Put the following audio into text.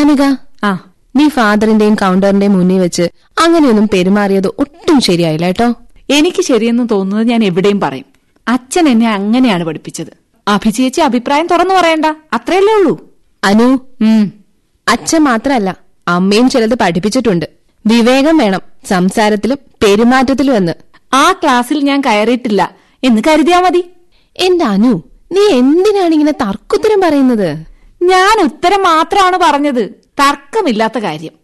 അനാമിക ആ നീ ഫാദറിന്റെയും കൗണ്ടറിന്റെയും മുന്നിൽ വെച്ച് അങ്ങനെയൊന്നും പെരുമാറിയത് ഒട്ടും ശരിയായില്ല കേട്ടോ എനിക്ക് ശരിയെന്ന് തോന്നുന്നത് ഞാൻ എവിടെയും പറയും അച്ഛൻ എന്നെ അങ്ങനെയാണ് പഠിപ്പിച്ചത് അഭിചേച്ചി അഭിപ്രായം തുറന്നു പറയണ്ട അത്രയല്ലേ ഉള്ളൂ അനു ഉം അച്ഛൻ മാത്രല്ല അമ്മയും ചിലത് പഠിപ്പിച്ചിട്ടുണ്ട് വിവേകം വേണം സംസാരത്തിലും പെരുമാറ്റത്തിലും എന്ന് ആ ക്ലാസ്സിൽ ഞാൻ കയറിയിട്ടില്ല എന്ന് കരുതിയാ മതി എന്റെ അനു നീ എന്തിനാണ് ഇങ്ങനെ തർക്കുത്തരം പറയുന്നത് ഞാൻ ഉത്തരം മാത്രമാണ് പറഞ്ഞത് തർക്കമില്ലാത്ത കാര്യം